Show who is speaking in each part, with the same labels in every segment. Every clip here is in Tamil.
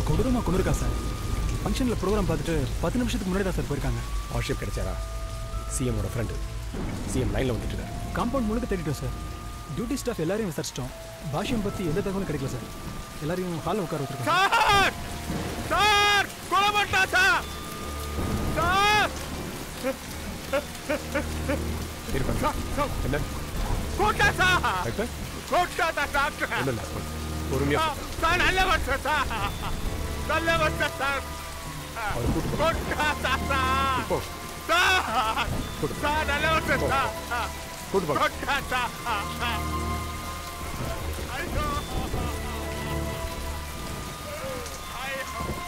Speaker 1: கொடூரமா கொண்டிருக்கா சார் ஃபங்க்ஷனில் ப்ரோக்ராம் பார்த்துட்டு பத்து நிமிஷத்துக்கு முன்னாடி தான் சார் போயிருக்காங்க
Speaker 2: ஆஷிப் கிடைச்சாரா சிஎம்மோட ஃப்ரெண்டு சிஎம் லைனில் வந்துட்டு இருக்காரு
Speaker 1: காம்பவுண்ட் முழுக்க தேடிட்டோம் சார் டியூட்டி ஸ்டாஃப் எல்லாரையும் விசாரிச்சிட்டோம் பாஷ்யம் பற்றி எந்த தகவலும் கிடைக்கல சார் எல்லாரையும் ஹாலில் உட்கார வச்சிருக்காங்க
Speaker 3: சார் சார் கொலை பண்ணிட்டா சார் சார்
Speaker 2: இருப்பாங்க என்ன
Speaker 3: கூட்டா சார்
Speaker 2: டாக்டர்
Speaker 3: கூட்டாதா டாக்டர்
Speaker 2: ஒன்றும் இல்லை பொறுமையா
Speaker 3: சார் நல்ல வருஷம் சார் நல்ல வருஷம் சார்
Speaker 2: அவர் கூட்டு போ.
Speaker 3: கூட்டாதா சார்
Speaker 2: இப்போ
Speaker 3: சார்
Speaker 2: கூட்டு போ.
Speaker 3: சார் நல்ல வருஷம் சார்
Speaker 2: கூட்டு போங்க
Speaker 3: கூட்டாதா ஐயோ ஐயோ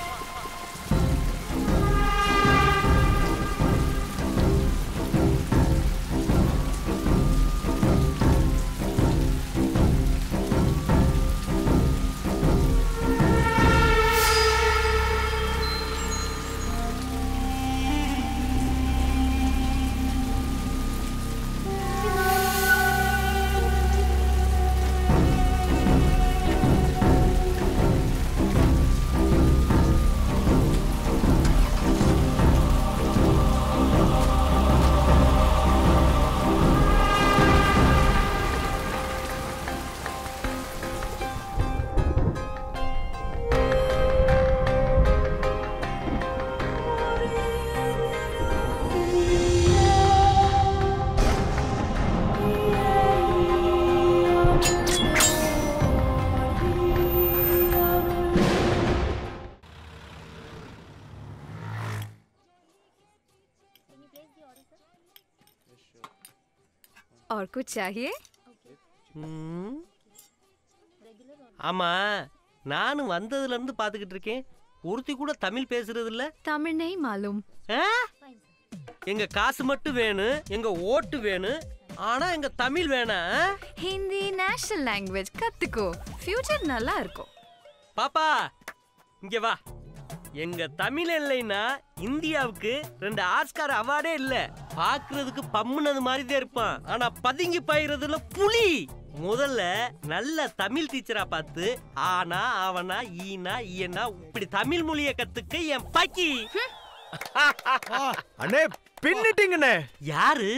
Speaker 4: और कुछ चाहिए
Speaker 5: ம். ஆமா நானும் வந்ததுல இருந்து பாத்துக்கிட்டு இருக்கேன் ஒருத்தி கூட தமிழ் பேசுறது இல்ல
Speaker 4: तमिल नहीं मालूम
Speaker 5: ஆ? எங்க காசு மட்டும் வேணும் எங்க ஓட்டு வேணும் ஆனா எங்க தமிழ் வேணாம் ஆ?
Speaker 4: हिंदी नेशनल लैंग्वेज கத்துக்கோ ஃபியூச்சர் நல்லா இருக்கும்
Speaker 5: பாப்பா இங்க வா எங்க தமிழ் இல்லைன்னா இந்தியாவுக்கு ரெண்டு ஆஸ்கார் அவார்டே இல்ல பாக்குறதுக்கு பம்முனது மாதிரி தான் இருப்பான் ஆனா பதுங்கி பாயிறதுல புலி முதல்ல நல்ல தமிழ் டீச்சரா பார்த்து ஆனா அவனா ஈனா ஈயனா இப்படி தமிழ் மொழிய கத்துக்க என் பக்கி
Speaker 6: அண்ணே பின்னிட்டீங்கண்ணே
Speaker 5: யாரு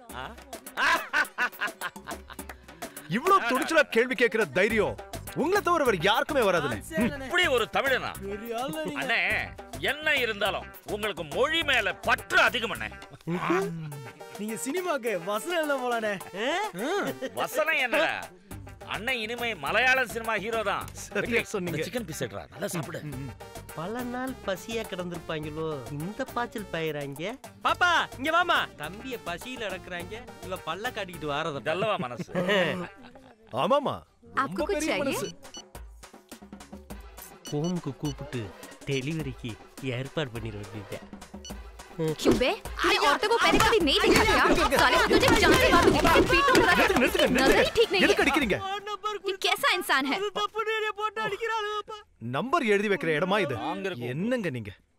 Speaker 6: இவ்வளவு துணிச்சலா கேள்வி கேட்கிற தைரியம் உங்களை தவிர வேற யாருக்குமே வராதுண்ணே
Speaker 7: இப்படி ஒரு தமிழனா அண்ணே என்ன இருந்தாலும் உங்களுக்கு மொழி மேல பற்று அதிகம் அண்ணே
Speaker 8: நீங்க சினிமாக்கு வசனம் எழுத போலானே
Speaker 7: வசனம் என்ன அண்ணன் இனிமே மலையாள சினிமா ஹீரோ தான்
Speaker 6: சரியா சொன்னீங்க.
Speaker 7: சிக்கன் பீஸ் எடுறா நல்லா சாப்பிடு
Speaker 5: பல நாள் பசியா கிடந்திருப்பாங்களோ இந்த பாய்ச்சல் பயிராங்க பாப்பா இங்க வாமா தம்பிய பசியில அடக்குறாங்க இவ பல்ல காட்டிக்கிட்டு வாரத
Speaker 7: நல்லவா மனசு
Speaker 6: ஆமாமா
Speaker 4: आपको
Speaker 6: ரொம்ப
Speaker 4: कुछ
Speaker 6: பெரிய
Speaker 4: चाहिए
Speaker 6: மனசு
Speaker 5: ஹோமுக்கு கூப்பிட்டு டெலிவரிக்கு ஏற்பாடு பண்ணிட வேண்டியது
Speaker 4: क्यों बे तूने औरतों को पहले कभी नहीं देखा क्या साले मैं तुझे जान से मारूंगी तेरे पीटूंगा
Speaker 6: நிறுத்துங்க, நிறுத்துங்க,
Speaker 4: नजर ही ठीक
Speaker 6: நிறுத்துங்க.
Speaker 4: नहीं
Speaker 6: எதுக்கு
Speaker 4: है
Speaker 6: அடிக்கிறீங்க
Speaker 4: ये कैसा इंसान है
Speaker 5: தப்பு போட்டு அடிக்கிறாள்
Speaker 6: நம்பர் எழுதி வைக்கிற இடமா இது
Speaker 7: அங்க இருக்கும்.
Speaker 6: என்னங்க நீங்க